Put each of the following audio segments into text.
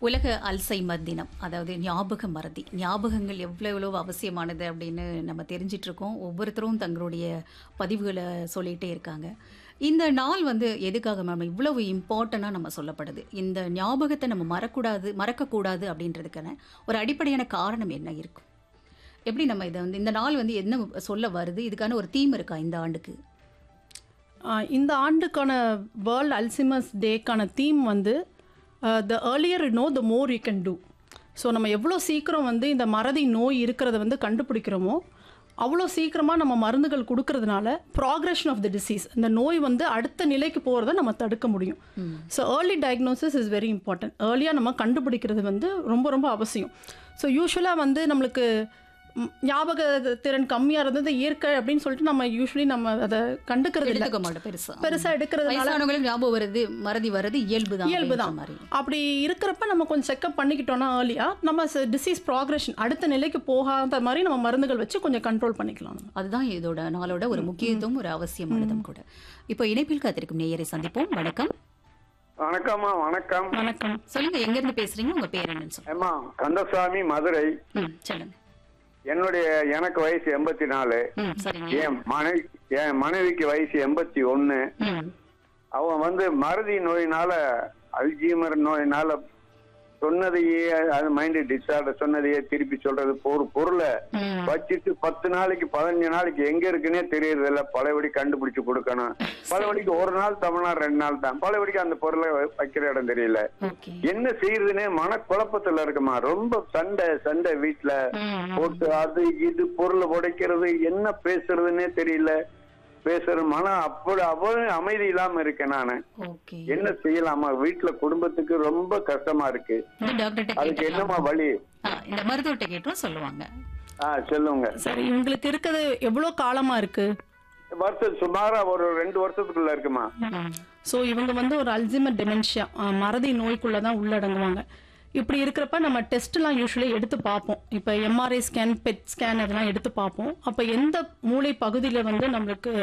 உலக அல்சைமர் தினம் அதாவது ஞாபக மறதி ஞாபகங்கள் எவ்வளோ எவ்வளோ அவசியமானது அப்படின்னு நம்ம தெரிஞ்சிட்டு இருக்கோம் ஒவ்வொருத்தரும் தங்களுடைய பதிவுகளை சொல்லிகிட்டே இருக்காங்க இந்த நாள் வந்து எதுக்காக மேம் இவ்வளவு இம்பார்ட்டண்ட்டாக நம்ம சொல்லப்படுது இந்த ஞாபகத்தை நம்ம மறக்கூடாது மறக்கக்கூடாது அப்படின்றதுக்கான ஒரு அடிப்படையான காரணம் என்ன இருக்கும் எப்படி நம்ம இதை வந்து இந்த நாள் வந்து என்ன சொல்ல வருது இதுக்கான ஒரு தீம் இருக்கா இந்த ஆண்டுக்கு ஆஹ் இந்த ஆண்டுக்கான வேர்ல்ட் அல்சிமஸ் டேக்கான தீம் வந்து the earlier know the more you can do so நம்ம எவ்வளோ சீக்கிரம் வந்து இந்த மறதி நோய் இருக்கிறத வந்து கண்டுபிடிக்கிறோமோ அவ்வளோ சீக்கிரமாக நம்ம மருந்துகள் கொடுக்கறதுனால ப்ராக்ரெஷன் ஆஃப் த டிசீஸ் இந்த நோய் வந்து அடுத்த நிலைக்கு போகிறத நம்ம தடுக்க முடியும் so early diagnosis is very important ஏர்லியாக நம்ம கண்டுபிடிக்கிறது வந்து ரொம்ப ரொம்ப அவசியம் ஸோ யூஸ்வலாக வந்து நம்மளுக்கு ம், ஞாபக திறன் கம்மியாக இருந்தது இயற்கை அப்படின்னு சொல்லிட்டு நம்ம யூஸ்வலி நம்ம அதை கண்டுக்கிறது இல்லை எடுத்துக்க மாட்டோம் பெருசா பெருசா எடுக்கிறதுனால வயசானவங்களுக்கு ஞாபகம் வருது மறதி வருது இயல்பு தான் இயல்பு தான் மாதிரி அப்படி இருக்கிறப்ப நம்ம கொஞ்சம் செக்அப் பண்ணிக்கிட்டோம்னா ஏர்லியா நம்ம டிசீஸ் ப்ராக்ரெஷன் அடுத்த நிலைக்கு போகாத மாதிரி நம்ம மருந்துகள் வச்சு கொஞ்சம் கண்ட்ரோல் பண்ணிக்கலாம் நம்ம. அதுதான் இதோட நாளோட ஒரு முக்கியத்துவம் ஒரு அவசியமானதும் கூட இப்போ இணைப்பில் காத்திருக்கும் நேயரை சந்திப்போம் வணக்கம் வணக்கம்மா வணக்கம் வணக்கம் சொல்லுங்க எங்க இருந்து பேசுறீங்க உங்க பேர் என்னன்னு சொல்லுங்க ஏம்மா கந்தசாமி மதுரை ம் சொல்லுங்க என்னுடைய எனக்கு வயசு எண்பத்தி நாலு ம் சரிங்க என் மனைவி என் மனைவிக்கு வயசு எண்பத்தி ஒன்னு ம் அவன் வந்து மறதி நோயினால அல்ஜீமர் நோயினால சொன்னதையே அது மைண்ட் டிஸார்டர் சொன்னதையே திருப்பி சொல்றது ஒரு பொருளை ம் வச்சுட்டு பத்து நாளைக்கு பதினஞ்சு நாளைக்கு எங்க இருக்குன்னே தெரியறது இல்ல பழையபடி கண்டுபிடிச்சு கொடுக்கணும் பழையபடிக்கு ஒரு நாள் தமிழ்நாடு ரெண்டு நாள் தான் பழையபடிக்கு அந்த பொருளை வைக்கிற இடம் தெரியல ஓகே என்ன செய்யறதுன்னே மனக்குழப்பத்துல இருக்குமா ரொம்ப சண்டை சண்டை வீட்டுல ம் போட்டு அது இது பொருளை உடைக்கிறது என்ன பேசுறதுன்னே தெரியல பேசுற மனம் அப்படி அவ்வளவு அமைதி இல்லாம இருக்கேன் நானு ஓகே என்ன செய்யலாமா வீட்டுல குடும்பத்துக்கு ரொம்ப கஷ்டமா இருக்கு இந்த டாக்டர்கிட்ட அதுக்கு என்னமா கேட்டலாம் வழி இந்த மருத்துவர்கிட்ட கேட்டோம் சொல்லுவாங்க ஆ சொல்லுங்க சரி உங்களுக்கு இருக்கிறது எவ்வளோ காலமா இருக்கு வருஷம் சுமாரா ஒரு ரெண்டு வருஷத்துக்குள்ள இருக்குமா ம் ஸோ இவங்க வந்து ஒரு அல்சிமர் டெமென்ஷியா மறதி நோய்க்குள்ளே தான் உள்ளடங்குவாங்க இப்படி இருக்கிறப்ப நம்ம டெஸ்ட்லாம் யூஸ்வலி எடுத்து பார்ப்போம் இப்போ எம்ஆர்ஐ ஸ்கேன் பெட் ஸ்கேன் அதெல்லாம் எடுத்து பார்ப்போம் அப்போ எந்த மூளை பகுதியில் வந்து நம்மளுக்கு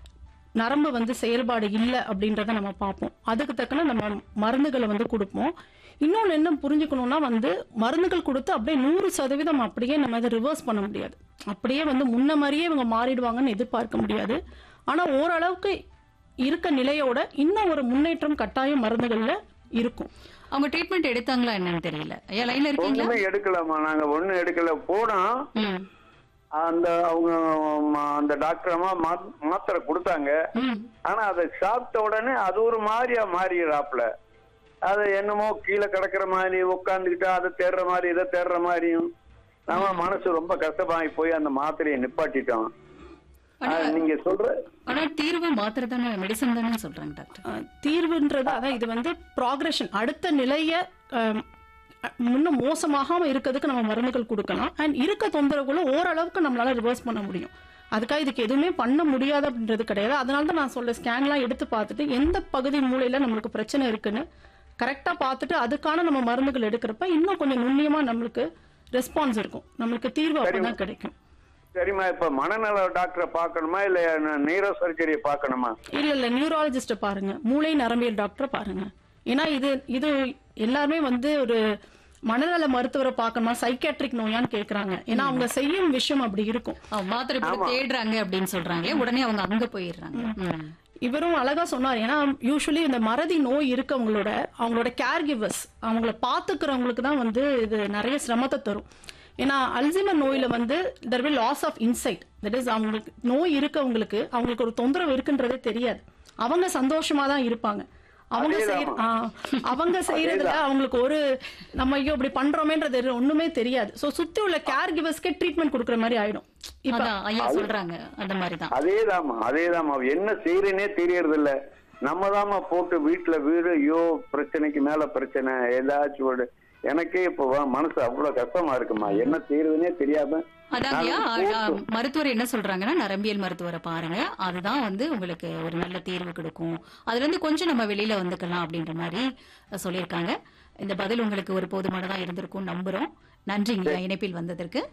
நரம்பு வந்து செயல்பாடு இல்லை அப்படின்றத நம்ம பார்ப்போம் அதுக்கு தக்கன நம்ம மருந்துகளை வந்து கொடுப்போம் இன்னொன்று என்ன புரிஞ்சுக்கணும்னா வந்து மருந்துகள் கொடுத்து அப்படியே நூறு சதவீதம் அப்படியே நம்ம அதை ரிவர்ஸ் பண்ண முடியாது அப்படியே வந்து முன்ன மாதிரியே இவங்க மாறிடுவாங்கன்னு எதிர்பார்க்க முடியாது ஆனால் ஓரளவுக்கு இருக்க நிலையோட இன்னும் ஒரு முன்னேற்றம் கட்டாயம் மருந்துகளில் இருக்கும் அவங்க ட்ரீட்மெண்ட் எடுத்தாங்களா என்னன்னு தெரியல ஐயா லைன்ல இருக்கீங்களா ஒண்ணுமே எடுக்கலாமா நாங்க ஒண்ணும் எடுக்கல போனோம் ம் அந்த அவங்க ம- அந்த டாக்டர் அம்மா மா- மாத்திரை கொடுத்தாங்க ம் ஆனா அதை சாப்பிட்ட உடனே அது ஒரு மாதிரியா மாறிடுறாப்புல அது என்னமோ கீழே கிடக்குற மாதிரி உட்காந்துக்கிட்டு அதை தேடுற மாதிரி இதை தேடுற மாதிரியும் நம்ம மனசு ரொம்ப கஷ்டமாகி போய் அந்த மாத்திரையை நிப்பாட்டிட்டோம் அது நீங்க சொல்ற ஆனா தீர்வு மாத்திரை தானே மெடிசன் தானே சொல்றாங்க டாக்டர் அஹ், தீர்வுன்றது அதான் இது வந்து ப்ராக்ரெஷன் அடுத்த நிலையை அஹ், இன்னும் மோசமாகாம இருக்கிறதுக்கு நம்ம மருந்துகள் கொடுக்கலாம் அண்ட் இருக்க தொந்தரவுகளை ஓரளவுக்கு நம்மளால ரிவர்ஸ் பண்ண முடியும் அதுக்காக இதுக்கு எதுவுமே பண்ண முடியாது அப்படின்றது கிடையாது அதனால தான் நான் சொல்ல ஸ்கேன்லாம் எடுத்து பார்த்துட்டு எந்த பகுதி மூலையில நம்மளுக்கு பிரச்சனை இருக்குன்னு கரெக்டாக பார்த்துட்டு அதுக்கான நம்ம மருந்துகள் எடுக்கிறப்ப இன்னும் கொஞ்சம் நுண்ணியமாக நம்மளுக்கு ரெஸ்பான்ஸ் இருக்கும் நம்மளுக்கு தீர்வு அப்பதான் கிடைக்கும் சரிம்மா இப்ப மனநல டாக்டரை பார்க்கணுமா இல்ல நீரோ சர்ஜரியை பார்க்கணுமா இல்ல இல்ல நியூராலஜிஸ்ட பாருங்க மூளை நரம்பியல் டாக்டரை பாருங்க ஏன்னா இது இது எல்லாருமே வந்து ஒரு மனநல மருத்துவரை பார்க்கணுமா சைக்காட்ரிக் நோயான்னு கேக்குறாங்க ஏன்னா அவங்க செய்யும் விஷயம் அப்படி இருக்கும் அவங்க மாத்திரை போட்டு தேடுறாங்க அப்படின்னு சொல்றாங்களே உடனே அவங்க அங்க போயிடுறாங்க ம். இவரும் அழகா சொன்னார் ஏன்னா யூஸ்வலி இந்த மறதி நோய் இருக்கவங்களோட அவங்களோட கேர் கிவர்ஸ் அவங்கள பாத்துக்கிறவங்களுக்கு தான் வந்து இது நிறைய சிரமத்தை தரும் ஏன்னா அல்சிமர் நோயில வந்து there will loss of insight that is அவங்களுக்கு நோய் இருக்கவங்களுக்கு அவங்களுக்கு ஒரு தொந்தரவு இருக்குன்றதே தெரியாது அவங்க சந்தோஷமா தான் இருப்பாங்க அவங்க செய்யற ஆ, அவங்க செய்யறதுல அவங்களுக்கு ஒரு நம்ம ஐயோ இப்படி பண்றோமேன்றது ஒண்ணுமே தெரியாது சோ சுத்தி உள்ள கேர் கிவர்ஸ்க்கே ட்ரீட்மெண்ட் கொடுக்குற மாதிரி ஆயிடும் இப்ப அதான் ஐயா சொல்றாங்க அந்த மாதிரிதான் அதேதாம்மா அதேதாம்மா என்ன செய்யறேனே தெரியறது இல்ல நம்ம போட்டு வீட்டுல வீடு ஐயோ பிரச்சனைக்கு மேல பிரச்சனை ஏதாச்சும் ஒரு எனக்கே இப்போ வ- மனசு அவ்வளவு கஷ்டமா இருக்குமா என்ன செய்யறதுனே தெரியாம அதான் ஐயா நான் அஹ், மருத்துவர் என்ன சொல்றாங்கன்னா நரம்பியல் மருத்துவரை பாருங்க அதுதான் வந்து உங்களுக்கு ஒரு நல்ல தீர்வு கொடுக்கும் அதுல இருந்து கொஞ்சம் நம்ம வெளியில வந்துக்கலாம் அப்படின்ற மாதிரி அஹ், சொல்லியிருக்காங்க இந்த பதில் உங்களுக்கு ஒரு போதுமானதா இருந்திருக்கும் நம்புறோம் நன்றிங்க இணைப்பில் வந்ததற்கு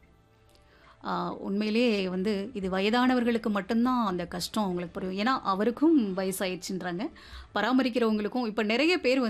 ஆஹ், உண்மையிலே வந்து இது வயதானவர்களுக்கு மட்டும்தான் அந்த கஷ்டம் அவங்களுக்கு புரியும் ஏன்னா அவருக்கும் வயசாயிடுச்சுன்றாங்க பராமரிக்கிறவங்களுக்கும் இப்போ நிறைய பேர் வந்து